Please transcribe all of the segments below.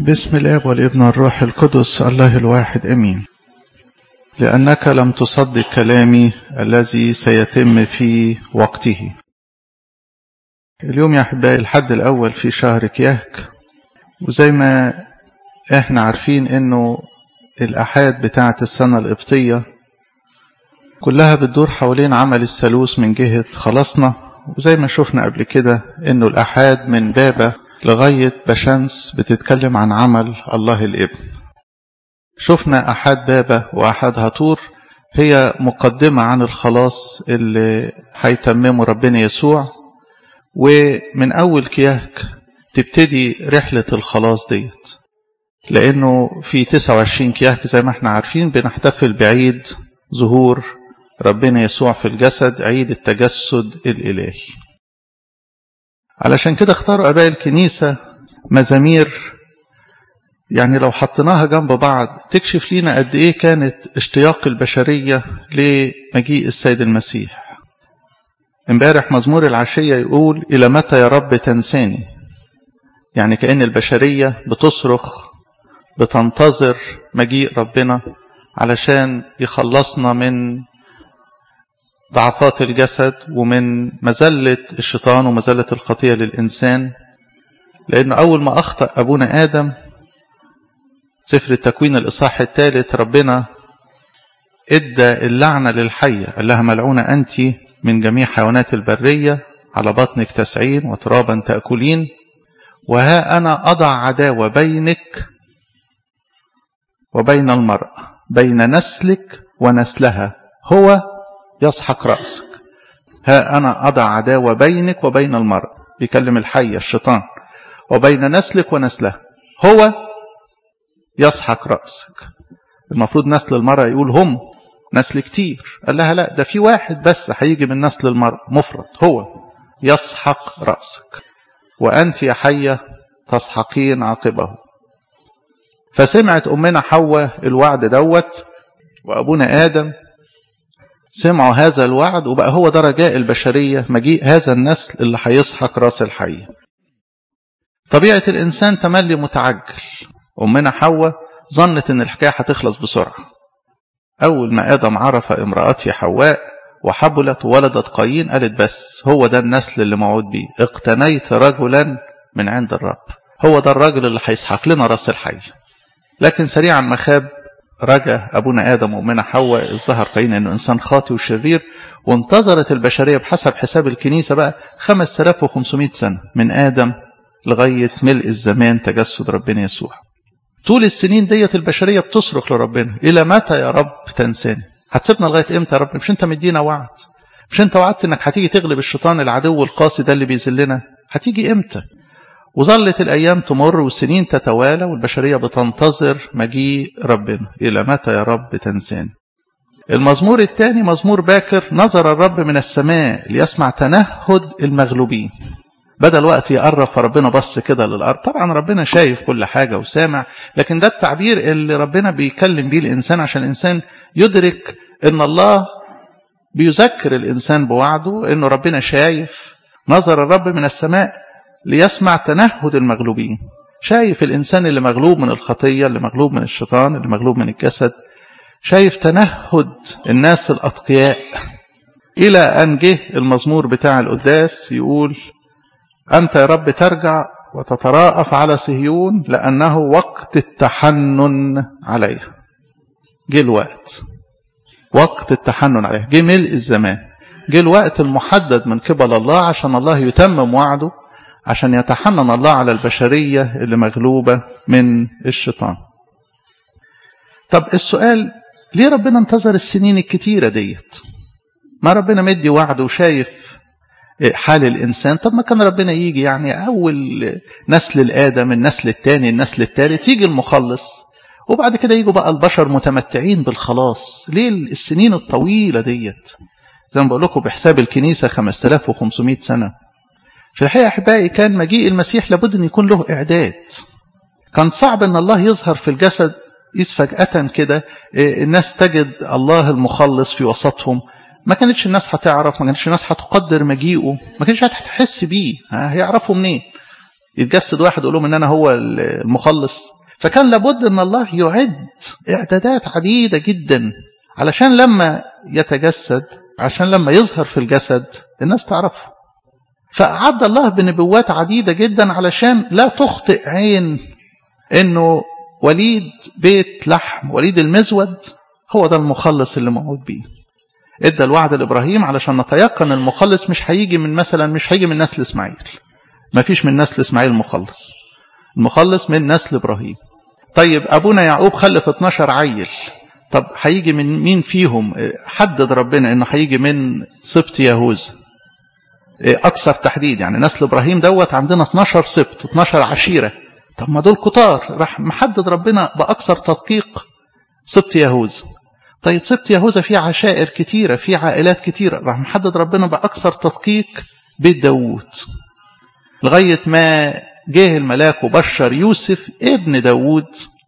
بسم الاب والابن والروح القدس الله الواحد امين لانك لم تصدق كلامي الذي سيتم في وقته اليوم يا احبائي الحد الاول في شهر كياك وزي ما احنا عارفين انه الاحاد بتاعه السنه القبطيه كلها بتدور حوالين عمل الثالوث من جهه خلاصنا وزي ما شفنا قبل كده انه الاحاد من بابا لغاية بشمس بتتكلم عن عمل الله الابن شفنا أحد بابا وأحد هاتور هي مقدمة عن الخلاص اللي هيتممه ربنا يسوع ومن أول كياك تبتدي رحلة الخلاص ديت لأنه في 29 كياك زي ما احنا عارفين بنحتفل بعيد ظهور ربنا يسوع في الجسد عيد التجسد الإلهي علشان كده اختاروا اباء الكنيسه مزامير يعني لو حطيناها جنب بعض تكشف لينا قد ايه كانت اشتياق البشريه لمجيء السيد المسيح امبارح مزمور العشيه يقول الى متى يا رب تنساني يعني كأن البشريه بتصرخ بتنتظر مجيء ربنا علشان يخلصنا من ضعفات الجسد ومن مزلة الشيطان ومزلة الخطية للإنسان لأنه أول ما أخطأ أبونا آدم سفر التكوين الإصحاح الثالث ربنا إدى اللعنة للحية قال لها ملعونة أنت من جميع حيوانات البرية على بطنك تسعين وترابا تأكلين وها أنا أضع عداوة بينك وبين المرأة بين نسلك ونسلها هو يسحق رأسك ها أنا أضع عداوة بينك وبين المرء بيكلم الحية الشيطان وبين نسلك ونسلها هو يسحق رأسك المفروض نسل المرأة يقول هم نسل كتير قال لها لا ده في واحد بس هيجي من نسل المرأة مفرد هو يسحق رأسك وأنت يا حية تسحقين عقبه فسمعت أمنا حواء الوعد دوت وأبونا آدم سمعوا هذا الوعد وبقى هو ده رجاء البشرية مجيء هذا النسل اللي هيسحق راس الحية طبيعة الإنسان تملي متعجل أمنا حواء ظنت إن الحكاية هتخلص بسرعة أول ما آدم عرف امرأته حواء وحبلت وولدت قايين قالت بس هو ده النسل اللي موعود بيه اقتنيت رجلا من عند الرب هو ده الراجل اللي هيسحق لنا راس الحية لكن سريعا ما خاب رجا أبونا آدم وأمنا حواء الظهر قايين أنه إنسان خاطي وشرير وانتظرت البشرية بحسب حساب الكنيسة بقى 5500 سنة من آدم لغاية ملء الزمان تجسد ربنا يسوع طول السنين ديت البشرية بتصرخ لربنا إلى متى يا رب تنساني هتسيبنا لغاية إمتى يا رب مش أنت مدينا وعد مش أنت وعدت إنك هتيجي تغلب الشيطان العدو القاسي ده اللي بيذلنا هتيجي إمتى وظلت الأيام تمر والسنين تتوالى والبشرية بتنتظر مجيء ربنا إلى متى يا رب تنساني المزمور الثاني مزمور باكر نظر الرب من السماء ليسمع تنهد المغلوبين بدل وقت يقرب فربنا بص كده للأرض طبعا ربنا شايف كل حاجة وسامع لكن ده التعبير اللي ربنا بيكلم بيه الإنسان عشان الإنسان يدرك إن الله بيذكر الإنسان بوعده إنه ربنا شايف نظر الرب من السماء ليسمع تنهد المغلوبين شايف الإنسان اللي مغلوب من الخطية اللي مغلوب من الشيطان اللي مغلوب من الجسد شايف تنهد الناس الأتقياء إلى أن جه المزمور بتاع القداس يقول أنت يا رب ترجع وتتراءف على صهيون لأنه وقت التحنن عليها جه الوقت وقت التحنن عليها جه ملء الزمان جه الوقت المحدد من قبل الله عشان الله يتمم وعده عشان يتحنن الله على البشرية اللي مغلوبة من الشيطان طب السؤال ليه ربنا انتظر السنين الكتيرة ديت ما ربنا مدي وعد وشايف حال الإنسان طب ما كان ربنا يجي يعني أول نسل الآدم النسل الثاني النسل الثالث يجي المخلص وبعد كده يجوا بقى البشر متمتعين بالخلاص ليه السنين الطويلة ديت زي ما بقول لكم بحساب الكنيسة 5500 سنة في الحقيقة أحبائي كان مجيء المسيح لابد أن يكون له إعداد كان صعب أن الله يظهر في الجسد إذ فجأة كده الناس تجد الله المخلص في وسطهم ما كانتش الناس هتعرف ما كانتش الناس هتقدر مجيئه ما كانتش هتحس بيه هيعرفوا منين يتجسد واحد يقول لهم ان انا هو المخلص فكان لابد ان الله يعد اعدادات عديده جدا علشان لما يتجسد عشان لما يظهر في الجسد الناس تعرفه فأعد الله بنبوات عديدة جدا علشان لا تخطئ عين انه وليد بيت لحم وليد المزود هو ده المخلص اللي موعود بيه ادى الوعد لابراهيم علشان نتيقن المخلص مش هيجي من مثلا مش هيجي من نسل اسماعيل ما فيش من نسل اسماعيل مخلص المخلص من نسل ابراهيم طيب ابونا يعقوب خلف 12 عيل طب هيجي من مين فيهم حدد ربنا انه هيجي من سبط يهوذا اكثر تحديد يعني نسل ابراهيم دوت عندنا 12 سبط 12 عشيره طب ما دول كتار راح محدد ربنا باكثر تدقيق سبط يهوذا طيب سبط يهوذا فيه عشائر كتيره فيه عائلات كتيره راح محدد ربنا باكثر تدقيق بيت داوود لغايه ما جه الملاك وبشر يوسف ابن داوود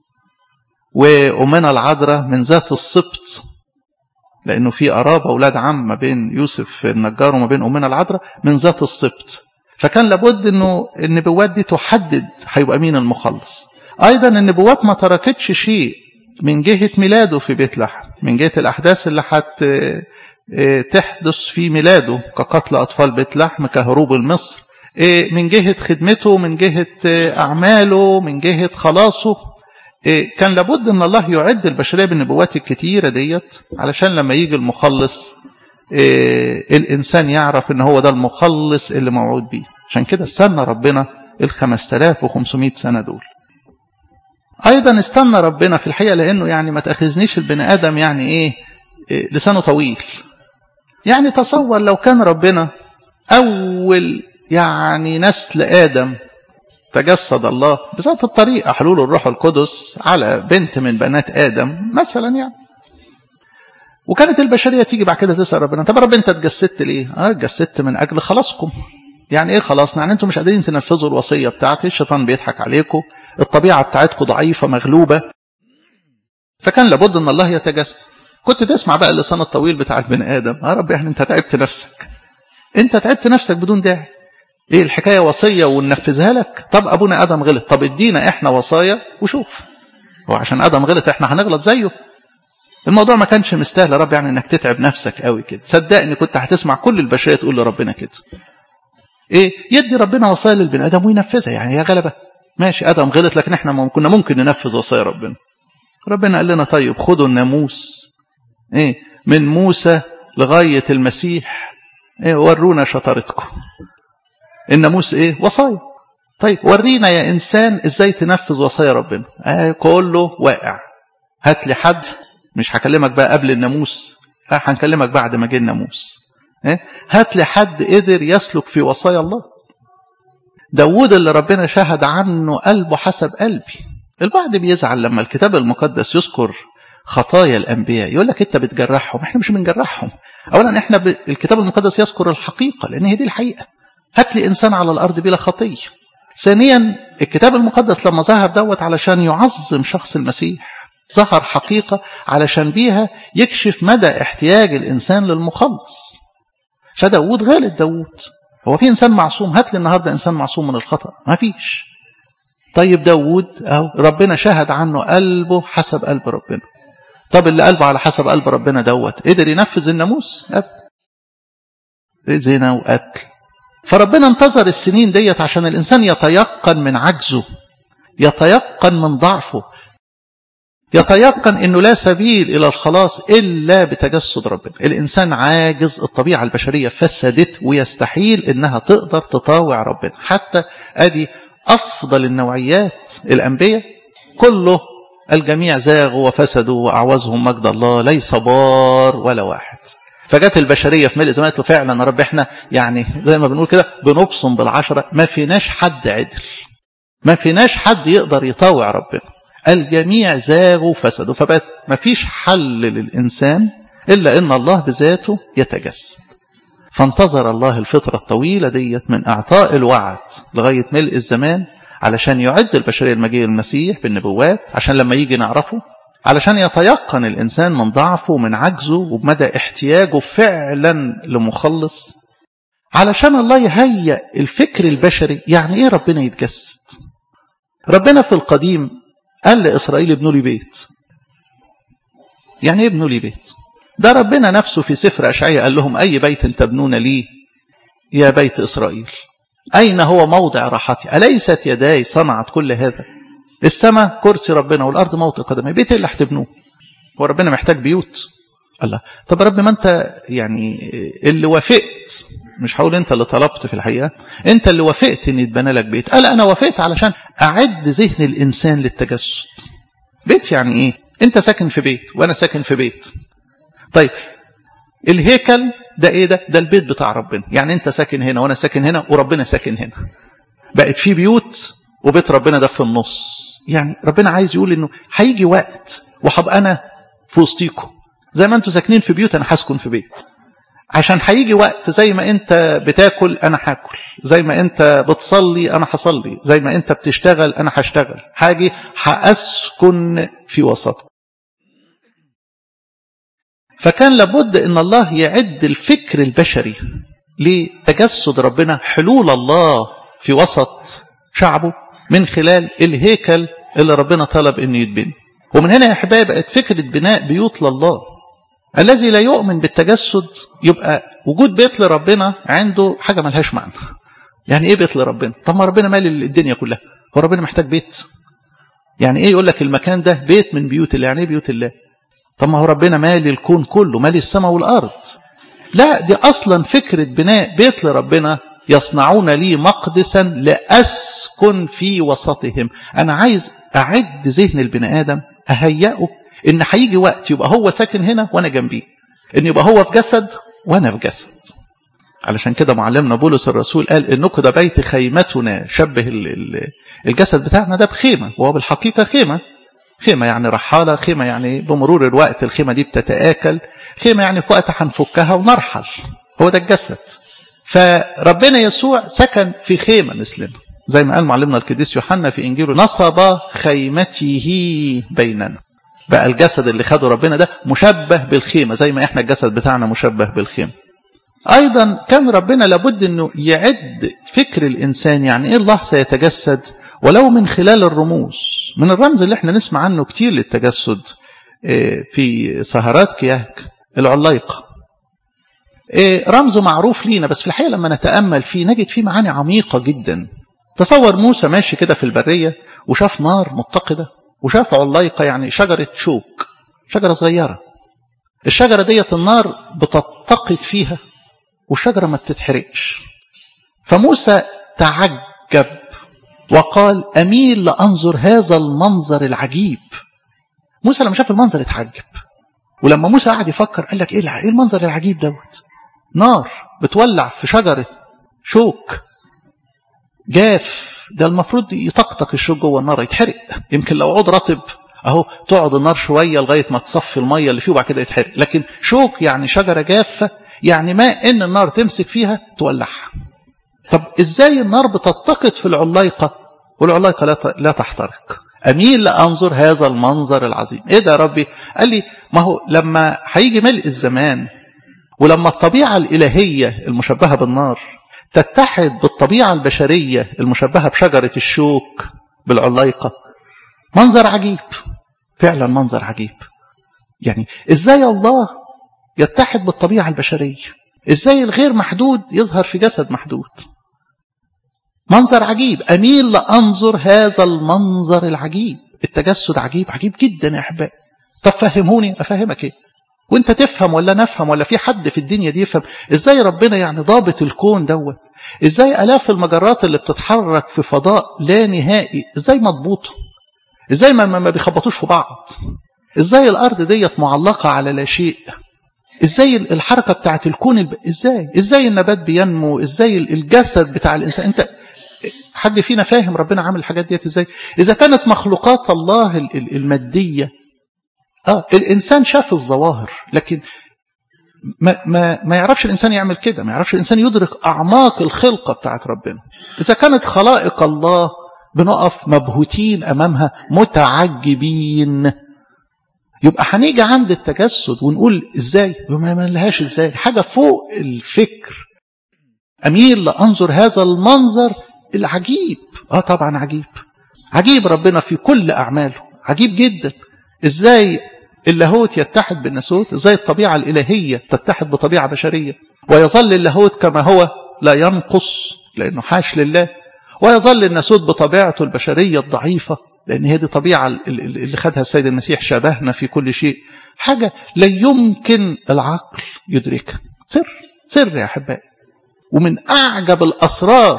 وأمنا العذراء من ذات السبط لأنه في قرابة أولاد عم ما بين يوسف النجار وما بين أمنا العذراء من ذات السبط فكان لابد أنه النبوات دي تحدد هيبقى مين المخلص أيضا النبوات ما تركتش شيء من جهة ميلاده في بيت لحم من جهة الأحداث اللي حت تحدث في ميلاده كقتل أطفال بيت لحم كهروب مصر من جهة خدمته من جهة أعماله من جهة خلاصه كان لابد ان الله يعد البشريه بالنبوات الكتيره ديت علشان لما يجي المخلص الانسان يعرف ان هو ده المخلص اللي موعود بيه عشان كده استنى ربنا ال 5500 سنه دول ايضا استنى ربنا في الحقيقه لانه يعني ما تاخذنيش البني ادم يعني ايه لسانه طويل يعني تصور لو كان ربنا اول يعني نسل ادم تجسد الله بذات الطريقة حلول الروح القدس على بنت من بنات آدم مثلا يعني وكانت البشرية تيجي بعد كده تسأل ربنا طب رب أنت اتجسدت ليه؟ اه اتجسدت من أجل خلاصكم يعني إيه خلاصنا؟ يعني أنتم مش قادرين تنفذوا الوصية بتاعتي الشيطان بيضحك عليكم الطبيعة بتاعتكم ضعيفة مغلوبة فكان لابد أن الله يتجسد كنت تسمع بقى اللسان الطويل بتاع البني آدم اه رب يعني أنت تعبت نفسك أنت تعبت نفسك بدون داعي ايه الحكايه وصيه وننفذها لك طب ابونا ادم غلط طب ادينا احنا وصايا وشوف هو عشان ادم غلط احنا هنغلط زيه الموضوع ما كانش مستاهل يا رب يعني انك تتعب نفسك قوي كده صدقني كنت هتسمع كل البشريه تقول لربنا كده ايه يدي ربنا وصايا للبني ادم وينفذها يعني يا غلبه ماشي ادم غلط لكن احنا كنا ممكن ننفذ وصايا ربنا ربنا قال لنا طيب خدوا الناموس ايه من موسى لغايه المسيح ايه ورونا شطارتكم الناموس ايه وصايا طيب ورينا يا انسان ازاي تنفذ وصايا ربنا آه كله واقع هات لي حد مش هكلمك بقى قبل الناموس آه هنكلمك بعد ما جه الناموس إيه؟ هات لي حد قدر يسلك في وصايا الله داود اللي ربنا شهد عنه قلبه حسب قلبي البعض بيزعل لما الكتاب المقدس يذكر خطايا الانبياء يقول لك انت بتجرحهم احنا مش بنجرحهم اولا احنا ب... الكتاب المقدس يذكر الحقيقه لان هي دي الحقيقه هات لي انسان على الارض بلا خطيه ثانيا الكتاب المقدس لما ظهر دوت علشان يعظم شخص المسيح ظهر حقيقة علشان بيها يكشف مدى احتياج الإنسان للمخلص فداود غالط داود هو في إنسان معصوم هات لي النهاردة إنسان معصوم من الخطأ ما فيش طيب داود أهو ربنا شهد عنه قلبه حسب قلب ربنا طب اللي قلبه على حسب قلب ربنا دوت قدر ينفذ الناموس أب زنا وقتل فربنا انتظر السنين ديت عشان الإنسان يتيقن من عجزه يتيقن من ضعفه يتيقن أنه لا سبيل إلى الخلاص إلا بتجسد ربنا الإنسان عاجز الطبيعة البشرية فسدت ويستحيل أنها تقدر تطاوع ربنا حتى أدي أفضل النوعيات الأنبياء كله الجميع زاغوا وفسدوا وأعوزهم مجد الله ليس بار ولا واحد فجت البشريه في ملء زمان قالت له فعلا يا رب احنا يعني زي ما بنقول كده بنبصم بالعشره ما فيناش حد عدل ما فيناش حد يقدر يطاوع ربنا الجميع زاغوا وفسدوا فبقت ما فيش حل للانسان الا ان الله بذاته يتجسد فانتظر الله الفتره الطويله ديت من اعطاء الوعد لغايه ملء الزمان علشان يعد البشريه المجيء المسيح بالنبوات عشان لما يجي نعرفه علشان يتيقن الإنسان من ضعفه ومن عجزه وبمدى احتياجه فعلا لمخلص علشان الله يهيئ الفكر البشري يعني ايه ربنا يتجسد ربنا في القديم قال لإسرائيل ابنوا لي بيت يعني ايه ابنوا لي بيت ده ربنا نفسه في سفر أشعية قال لهم أي بيت تبنون لي يا بيت إسرائيل أين هو موضع راحتي أليست يداي صنعت كل هذا السماء كرسي ربنا والأرض موطئ قدمي بيت اللي هتبنوه هو ربنا محتاج بيوت الله طب يا رب ما انت يعني اللي وافقت مش هقول انت اللي طلبت في الحقيقه انت اللي وافقت ان يتبنى لك بيت قال انا وافقت علشان اعد ذهن الانسان للتجسد بيت يعني ايه انت ساكن في بيت وانا ساكن في بيت طيب الهيكل ده ايه ده ده البيت بتاع ربنا يعني انت ساكن هنا وانا ساكن هنا وربنا ساكن هنا بقت في بيوت وبيت ربنا ده في النص يعني ربنا عايز يقول انه هيجي وقت وهبقى انا في وسطيكم زي ما انتوا ساكنين في بيوت انا هسكن في بيت عشان هيجي وقت زي ما انت بتاكل انا هاكل زي ما انت بتصلي انا هصلي زي ما انت بتشتغل انا هشتغل هاجي هاسكن في وسطك فكان لابد ان الله يعد الفكر البشري لتجسد ربنا حلول الله في وسط شعبه من خلال الهيكل اللي ربنا طلب انه يتبني ومن هنا يا احبائي بقت فكره بناء بيوت لله الذي لا يؤمن بالتجسد يبقى وجود بيت لربنا عنده حاجه ملهاش معنى يعني ايه بيت لربنا طب ما ربنا مال الدنيا كلها هو ربنا محتاج بيت يعني ايه يقول لك المكان ده بيت من بيوت الله يعني ايه بيوت الله طب ما هو ربنا مالي الكون كله مالي السماء والارض لا دي اصلا فكره بناء بيت لربنا يصنعون لي مقدسا لاسكن في وسطهم انا عايز اعد ذهن البني ادم اهيئه ان هيجي وقت يبقى هو ساكن هنا وانا جنبيه ان يبقى هو في جسد وانا في جسد علشان كده معلمنا بولس الرسول قال انكم ده بيت خيمتنا شبه الجسد بتاعنا ده بخيمه وهو بالحقيقه خيمه خيمه يعني رحاله خيمه يعني بمرور الوقت الخيمه دي بتتاكل خيمه يعني في وقت هنفكها ونرحل هو ده الجسد فربنا يسوع سكن في خيمه مثلنا زي ما قال معلمنا القديس يوحنا في انجيله نصب خيمته بيننا بقى الجسد اللي خده ربنا ده مشبه بالخيمة زي ما احنا الجسد بتاعنا مشبه بالخيمة ايضا كان ربنا لابد انه يعد فكر الانسان يعني ايه الله سيتجسد ولو من خلال الرموز من الرمز اللي احنا نسمع عنه كتير للتجسد في سهرات كياك العلايقة رمز معروف لينا بس في الحقيقة لما نتأمل فيه نجد فيه معاني عميقة جدا تصور موسى ماشي كده في البرية وشاف نار متقدة وشاف علايقة يعني شجرة شوك شجرة صغيرة الشجرة ديت النار بتتقد فيها والشجرة ما بتتحرقش فموسى تعجب وقال أميل لأنظر هذا المنظر العجيب موسى لما شاف المنظر اتعجب ولما موسى قعد يفكر قال لك ايه ايه المنظر العجيب دوت نار بتولع في شجرة شوك جاف ده المفروض يطقطق الشوك جوه النار يتحرق يمكن لو عود رطب اهو تقعد النار شويه لغايه ما تصفي الميه اللي فيه وبعد كده يتحرق لكن شوك يعني شجره جافه يعني ما ان النار تمسك فيها تولعها طب ازاي النار بتتقد في العلايقه والعلايقه لا لا تحترق اميل لانظر هذا المنظر العظيم ايه ده يا ربي قال لي ما هو لما هيجي ملء الزمان ولما الطبيعه الالهيه المشبهه بالنار تتحد بالطبيعة البشرية المشبهة بشجرة الشوك بالعلايقة منظر عجيب فعلا منظر عجيب يعني ازاي الله يتحد بالطبيعة البشرية ازاي الغير محدود يظهر في جسد محدود منظر عجيب اميل لانظر هذا المنظر العجيب التجسد عجيب عجيب جدا يا احبائي طب فهموني افهمك ايه وانت تفهم ولا نفهم ولا في حد في الدنيا دي يفهم ازاي ربنا يعني ضابط الكون دوت ازاي الاف المجرات اللي بتتحرك في فضاء لا نهائي ازاي مضبوطه ازاي ما, ما بيخبطوش في بعض ازاي الارض ديت معلقه على لا شيء ازاي الحركه بتاعت الكون الب... ازاي ازاي النبات بينمو ازاي الجسد بتاع الانسان انت حد فينا فاهم ربنا عامل الحاجات ديت ازاي اذا كانت مخلوقات الله الماديه اه الانسان شاف الظواهر لكن ما ما ما يعرفش الانسان يعمل كده ما يعرفش الانسان يدرك اعماق الخلقه بتاعت ربنا اذا كانت خلائق الله بنقف مبهوتين امامها متعجبين يبقى هنيجي عند التجسد ونقول ازاي ما لهاش ازاي حاجه فوق الفكر أميل لأنظر هذا المنظر العجيب آه طبعا عجيب عجيب ربنا في كل أعماله عجيب جدا إزاي اللاهوت يتحد بالناسوت إزاي الطبيعة الإلهية تتحد بطبيعة بشرية ويظل اللاهوت كما هو لا ينقص لأنه حاش لله ويظل الناسوت بطبيعته البشرية الضعيفة لأن هي دي طبيعة اللي خدها السيد المسيح شبهنا في كل شيء حاجة لا يمكن العقل يدركها سر سر يا أحبائي ومن أعجب الأسرار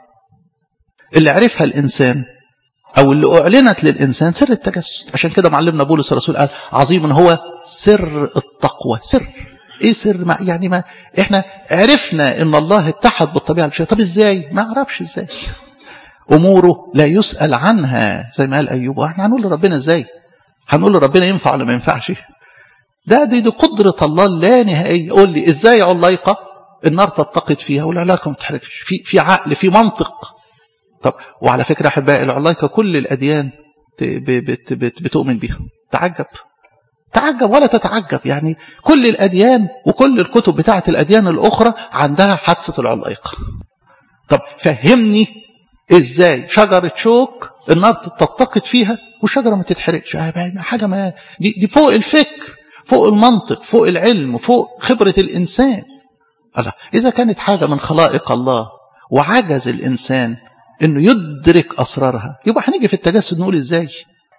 اللي عرفها الإنسان أو اللي أعلنت للإنسان سر التجسد عشان كده معلمنا بولس الرسول قال عظيم هو سر التقوى سر ايه سر ما يعني ما احنا عرفنا ان الله اتحد بالطبيعه البشريه طب ازاي ما اعرفش ازاي اموره لا يسال عنها زي ما قال ايوب احنا هنقول لربنا ازاي هنقول لربنا ينفع ولا ما ينفعش ده دي, دي قدره الله اللانهائيه قول لي ازاي علايقه النار تتقد فيها والعلاقه ما تتحركش في في عقل في منطق طب وعلى فكره احبائي العلايقه كل الاديان بت بت بتؤمن بيها تعجب تعجب ولا تتعجب يعني كل الأديان وكل الكتب بتاعة الأديان الأخرى عندها حادثة العلايقة طب فهمني إزاي شجرة شوك النار تتقد فيها والشجرة ما تتحرقش حاجة ما دي, دي فوق الفكر فوق المنطق فوق العلم فوق خبرة الإنسان الله إذا كانت حاجة من خلائق الله وعجز الإنسان إنه يدرك أسرارها يبقى هنيجي في التجسد نقول إزاي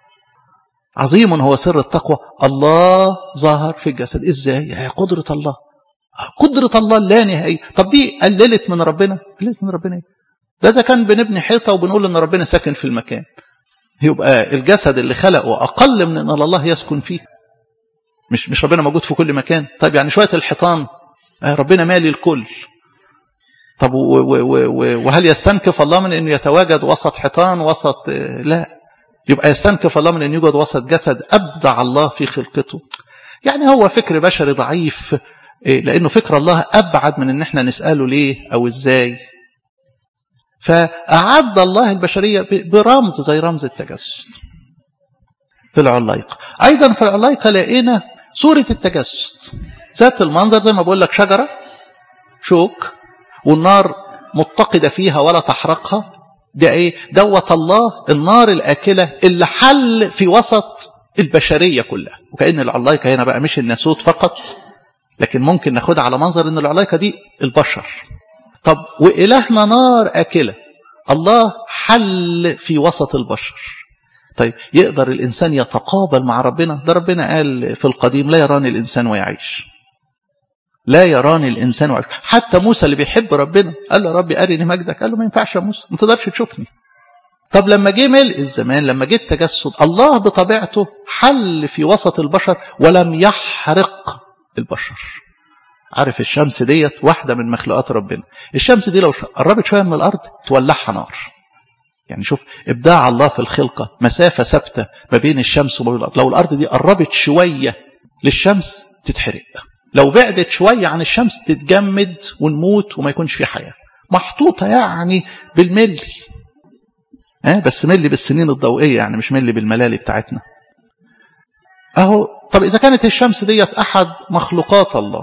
عظيم هو سر التقوى الله ظهر في الجسد ازاي هي قدرة الله قدرة الله اللانهائية طب دي قللت من ربنا قللت من ربنا ايه ده اذا كان بنبني حيطة وبنقول ان ربنا ساكن في المكان يبقى الجسد اللي خلقه اقل من ان الله يسكن فيه مش مش ربنا موجود في كل مكان طيب يعني شوية الحيطان ربنا مالي الكل طب وهل يستنكف الله من انه يتواجد وسط حيطان وسط لا يبقى يستنكف الله من أن يوجد وسط جسد أبدع الله في خلقته يعني هو فكر بشري ضعيف لأنه فكر الله أبعد من أن احنا نسأله ليه أو إزاي فأعد الله البشرية برمز زي رمز التجسد في العلايقة أيضا في العلايقة لقينا صورة التجسد ذات المنظر زي ما بقول لك شجرة شوك والنار متقدة فيها ولا تحرقها ده ايه دوت الله النار الآكلة اللي حل في وسط البشرية كلها وكأن العلايقة هنا بقى مش الناسوت فقط لكن ممكن ناخدها على منظر ان العلايقة دي البشر طب وإلهنا نار آكلة الله حل في وسط البشر طيب يقدر الإنسان يتقابل مع ربنا ده ربنا قال في القديم لا يراني الإنسان ويعيش لا يراني الإنسان وعيش حتى موسى اللي بيحب ربنا قال له ربي أرني مجدك قال له ما ينفعش يا موسى ما تقدرش تشوفني طب لما جه ملء الزمان لما جه التجسد الله بطبيعته حل في وسط البشر ولم يحرق البشر عارف الشمس ديت واحدة من مخلوقات ربنا الشمس دي لو قربت شوية من الأرض تولعها نار يعني شوف إبداع الله في الخلقة مسافة ثابتة ما بين الشمس وما بين الأرض لو الأرض دي قربت شوية للشمس تتحرق لو بعدت شوية عن الشمس تتجمد ونموت وما يكونش في حياة محطوطة يعني بالملي أه بس ملي بالسنين الضوئية يعني مش ملي بالملالي بتاعتنا أهو طب إذا كانت الشمس ديت أحد مخلوقات الله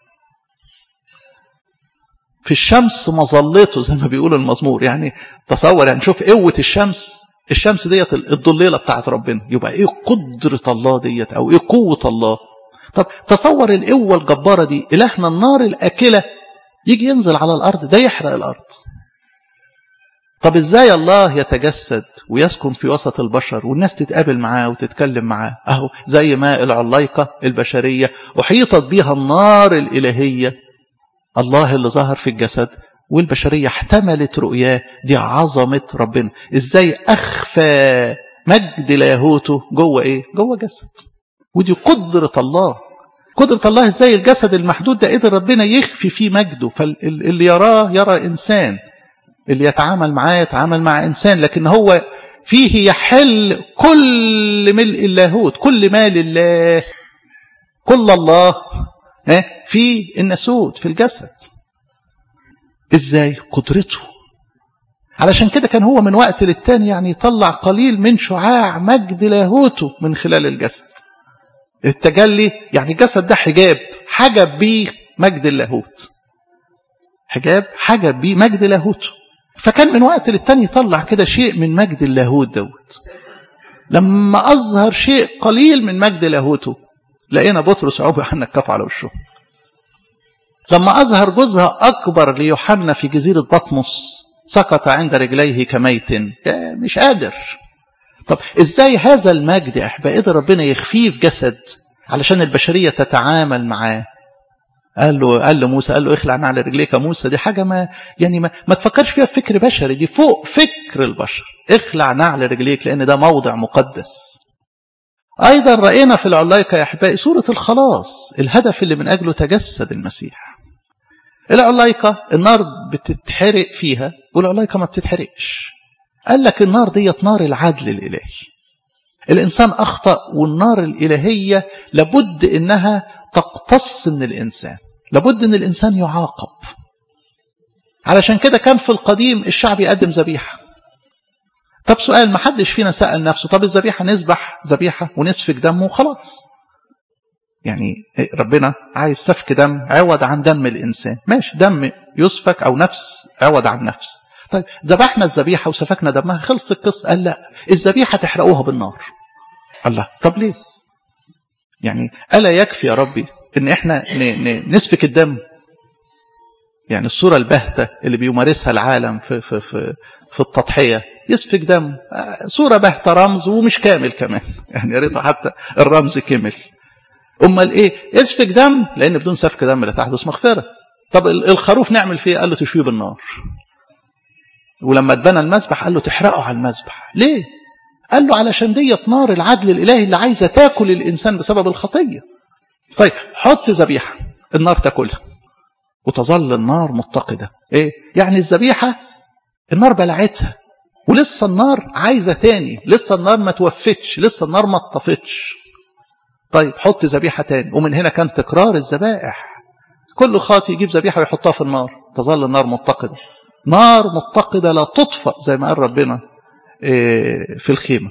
في الشمس مظلته زي ما بيقول المزمور يعني تصور يعني شوف قوة الشمس الشمس ديت الضليلة بتاعت ربنا يبقى ايه قدرة الله ديت او ايه قوة الله طب تصور القوة الجبارة دي إلهنا النار الأكلة يجي ينزل على الأرض ده يحرق الأرض طب إزاي الله يتجسد ويسكن في وسط البشر والناس تتقابل معاه وتتكلم معاه أهو زي ما العلايقة البشرية أحيطت بها النار الإلهية الله اللي ظهر في الجسد والبشرية احتملت رؤياه دي عظمة ربنا إزاي أخفى مجد لاهوته جوه إيه جوه جسد ودي قدرة الله قدرة الله ازاي الجسد المحدود ده قدر ربنا يخفي فيه مجده فاللي يراه يرى إنسان اللي يتعامل معاه يتعامل مع إنسان لكن هو فيه يحل كل ملء اللاهوت كل ما لله كل الله في النسود في الجسد ازاي قدرته علشان كده كان هو من وقت للتاني يعني يطلع قليل من شعاع مجد لاهوته من خلال الجسد التجلي يعني الجسد ده حجاب حجب بيه مجد اللاهوت حجاب حجب بيه مجد لاهوته فكان من وقت للتاني يطلع كده شيء من مجد اللاهوت دوت لما أظهر شيء قليل من مجد لاهوته لقينا بطرس وعوب يوحنا الكف على وشه لما أظهر جزء أكبر ليوحنا في جزيرة بطمس سقط عند رجليه كميت مش قادر طب ازاي هذا المجد يا احبائي قدر ربنا يخفيه في جسد علشان البشريه تتعامل معاه قال له قال له موسى قال له اخلع نعل رجليك يا موسى دي حاجه ما يعني ما, ما تفكرش فيها في فكر بشري دي فوق فكر البشر اخلع نعل رجليك لان ده موضع مقدس ايضا راينا في العلايقه يا احبائي صوره الخلاص الهدف اللي من اجله تجسد المسيح العلايقه النار بتتحرق فيها والعلايقه ما بتتحرقش قال لك النار ديت نار العدل الالهي الانسان اخطا والنار الالهيه لابد انها تقتص من الانسان لابد ان الانسان يعاقب علشان كده كان في القديم الشعب يقدم ذبيحه طب سؤال ما حدش فينا سأل نفسه طب الذبيحه نذبح ذبيحه ونسفك دم وخلاص يعني ربنا عايز سفك دم عوض عن دم الانسان ماشي دم يسفك او نفس عوض عن نفس طيب ذبحنا الذبيحه وسفكنا دمها خلص القصه قال لا الذبيحه تحرقوها بالنار الله طب ليه يعني الا يكفي يا ربي ان احنا نسفك الدم يعني الصوره الباهته اللي بيمارسها العالم في في في في التضحيه يسفك دم صوره باهته رمز ومش كامل كمان يعني يا ريت حتى الرمز كمل امال ايه يسفك دم لان بدون سفك دم لا تحدث مغفره طب الخروف نعمل فيه قال له تشويه بالنار ولما اتبنى المذبح قال له تحرقه على المذبح ليه قال له علشان ديت نار العدل الالهي اللي عايزه تاكل الانسان بسبب الخطيه طيب حط ذبيحه النار تاكلها وتظل النار متقده ايه يعني الذبيحه النار بلعتها ولسه النار عايزه تاني لسه النار ما توفتش لسه النار ما اتطفتش طيب حط ذبيحه تاني ومن هنا كان تكرار الذبائح كل خاطي يجيب ذبيحه ويحطها في النار تظل النار متقده نار متقده لا تطفأ زي ما قال ربنا في الخيمه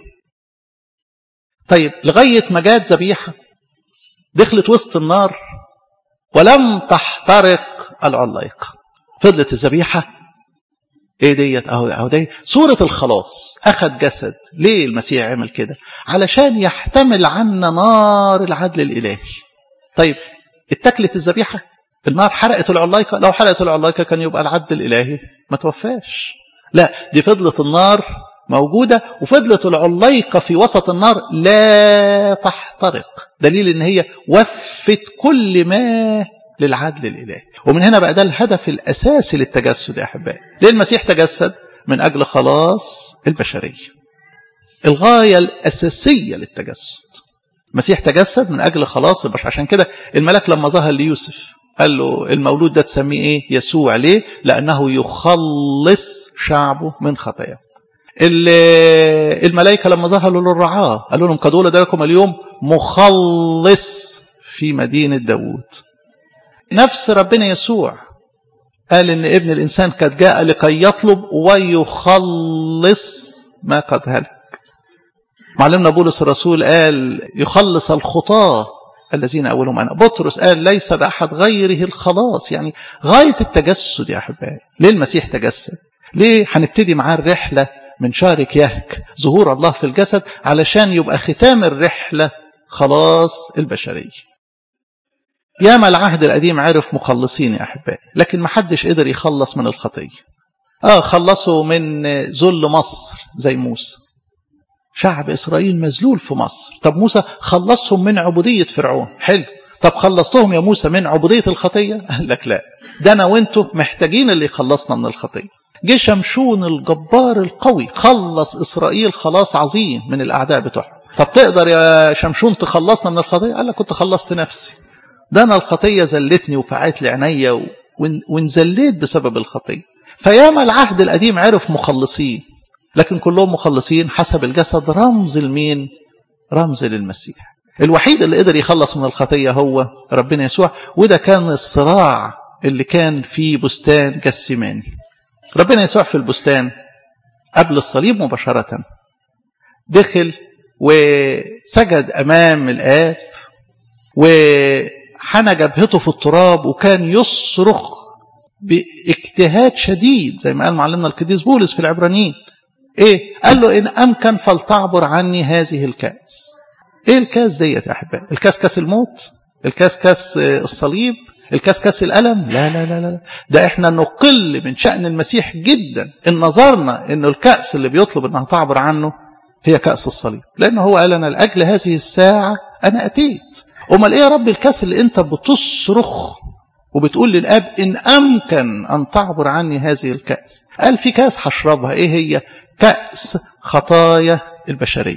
طيب لغايه ما جات ذبيحه دخلت وسط النار ولم تحترق العلايقه فضلت الذبيحه ايه ديت اهو اهو دي صوره الخلاص اخذ جسد ليه المسيح عمل كده علشان يحتمل عنا نار العدل الالهي طيب اتكلت الذبيحه النار حرقت العلايقه لو حرقت العلايقه كان يبقى العدل الالهي ما توفاش لا دي فضلت النار موجودة وفضلت العلايقة في وسط النار لا تحترق دليل ان هي وفت كل ما للعدل الإلهي ومن هنا بقى ده الهدف الأساسي للتجسد يا أحبائي ليه المسيح تجسد من أجل خلاص البشرية الغاية الأساسية للتجسد المسيح تجسد من أجل خلاص البشر عشان كده الملك لما ظهر ليوسف قال له المولود ده تسميه ايه يسوع ليه لأنه يخلص شعبه من خطاياه الملائكة لما ظهروا للرعاة قالوا لهم قد ولد لكم اليوم مخلص في مدينة داوود نفس ربنا يسوع قال ان ابن الانسان قد جاء لكي يطلب ويخلص ما قد هلك معلمنا بولس الرسول قال يخلص الخطاة الذين اولهم انا بطرس قال ليس باحد غيره الخلاص يعني غايه التجسد يا احبائي ليه المسيح تجسد ليه هنبتدي معاه الرحله من شهر كيهك ظهور الله في الجسد علشان يبقى ختام الرحله خلاص البشريه ياما العهد القديم عرف مخلصين يا احبائي لكن ما حدش قدر يخلص من الخطيه اه خلصوا من ذل مصر زي موسى شعب اسرائيل مذلول في مصر طب موسى خلصهم من عبوديه فرعون حلو طب خلصتهم يا موسى من عبوديه الخطيه قال لك لا ده انا وانتم محتاجين اللي يخلصنا من الخطيه جه شمشون الجبار القوي خلص اسرائيل خلاص عظيم من الاعداء بتوعهم طب تقدر يا شمشون تخلصنا من الخطيه قال لك كنت خلصت نفسي ده انا الخطيه زلتني وفعت لي عينيا وانزليت بسبب الخطيه فياما العهد القديم عرف مخلصين لكن كلهم مخلصين حسب الجسد رمز المين رمز للمسيح الوحيد اللي قدر يخلص من الخطيه هو ربنا يسوع وده كان الصراع اللي كان في بستان جسيماني ربنا يسوع في البستان قبل الصليب مباشره دخل وسجد امام الاب وحنى جبهته في التراب وكان يصرخ باجتهاد شديد زي ما قال معلمنا القديس بولس في العبرانيين ايه قال له ان امكن فلتعبر عني هذه الكاس ايه الكاس ديت يا احبائي الكاس كاس الموت الكاس كاس الصليب الكاس كاس الالم لا لا لا لا ده احنا نقل من شان المسيح جدا ان نظرنا ان الكاس اللي بيطلب انها تعبر عنه هي كاس الصليب لان هو قال انا لاجل هذه الساعه انا اتيت امال ايه يا رب الكاس اللي انت بتصرخ وبتقول للاب ان امكن ان تعبر عني هذه الكاس قال في كاس هشربها ايه هي كاس خطايا البشريه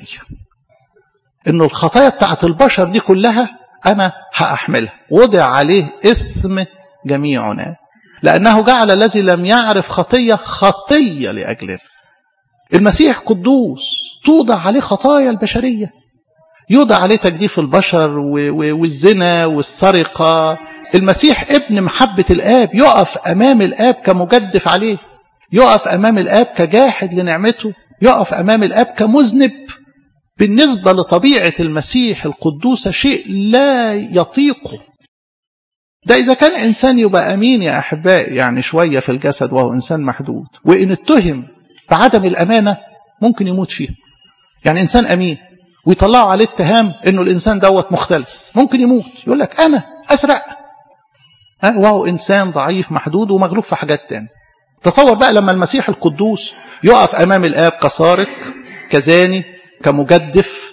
انه الخطايا بتاعت البشر دي كلها انا هاحملها وضع عليه اثم جميعنا لانه جعل الذي لم يعرف خطيه خطيه لاجلنا المسيح قدوس توضع عليه خطايا البشريه يوضع عليه تجديف البشر والزنا والسرقه المسيح ابن محبه الاب يقف امام الاب كمجدف عليه يقف امام الاب كجاحد لنعمته يقف امام الاب كمذنب بالنسبة لطبيعة المسيح القدوس شيء لا يطيقه ده إذا كان إنسان يبقى أمين يا أحبائي يعني شوية في الجسد وهو إنسان محدود وإن اتهم بعدم الأمانة ممكن يموت فيها يعني إنسان أمين ويطلعوا عليه اتهام إنه الإنسان دوت مختلس ممكن يموت يقول لك أنا أسرق أه وهو إنسان ضعيف محدود ومغلوب في حاجات تانية تصور بقى لما المسيح القدوس يقف أمام الآب كسارق كزاني كمجدف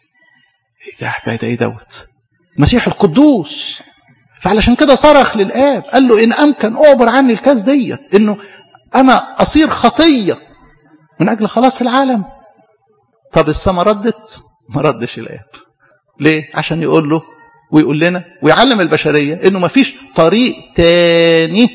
ايه ده ده ايه دوت المسيح القدوس فعلشان كده صرخ للاب قال له ان امكن اعبر عني الكاس ديت انه انا اصير خطيه من اجل خلاص العالم طب السما ردت ما ردش الاب ليه عشان يقول له ويقول لنا ويعلم البشريه انه ما فيش طريق تاني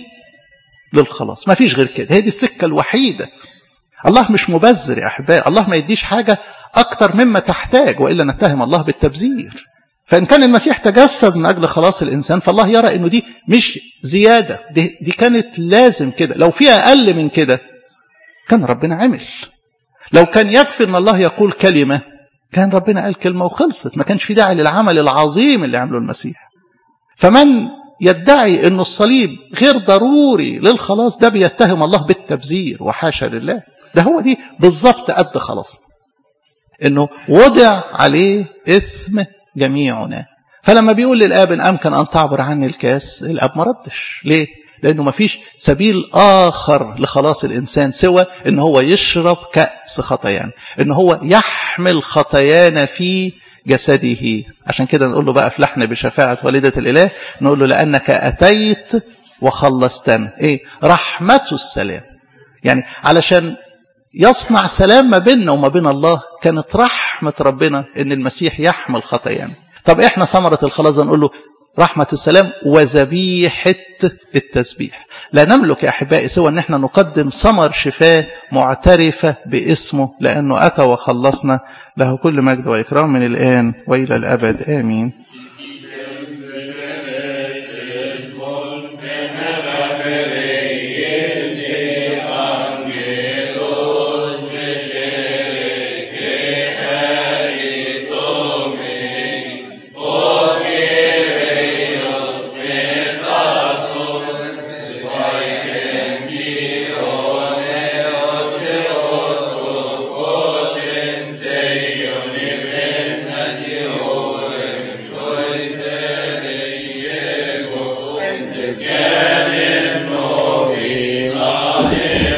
للخلاص ما فيش غير كده هي دي السكه الوحيده الله مش مبذر يا احبائي الله ما يديش حاجه اكتر مما تحتاج والا نتهم الله بالتبذير فان كان المسيح تجسد من اجل خلاص الانسان فالله يرى انه دي مش زياده دي, دي كانت لازم كده لو فيها اقل من كده كان ربنا عمل لو كان يكفي ان الله يقول كلمه كان ربنا قال كلمه وخلصت ما كانش في داعي للعمل العظيم اللي عمله المسيح فمن يدعي أن الصليب غير ضروري للخلاص ده بيتهم الله بالتبذير وحاشا لله ده هو دي بالظبط قد خلاصنا انه وضع عليه اثم جميعنا فلما بيقول للاب ان امكن ان تعبر عني الكاس الاب ما ردش ليه لانه ما فيش سبيل اخر لخلاص الانسان سوى ان هو يشرب كاس خطايانا ان هو يحمل خطايانا في جسده عشان كده نقول له بقى افلحنا بشفاعة والدة الإله نقول له لأنك أتيت وخلصتنا إيه رحمة السلام يعني علشان يصنع سلام ما بيننا وما بين الله كانت رحمة ربنا ان المسيح يحمل خطايانا طب احنا ثمرة الخلاص نقول له رحمة السلام وذبيحة التسبيح لا نملك يا أحبائي سوى أن احنا نقدم ثمر شفاء معترفة باسمه لأنه أتى وخلصنا له كل مجد وإكرام من الآن وإلى الأبد آمين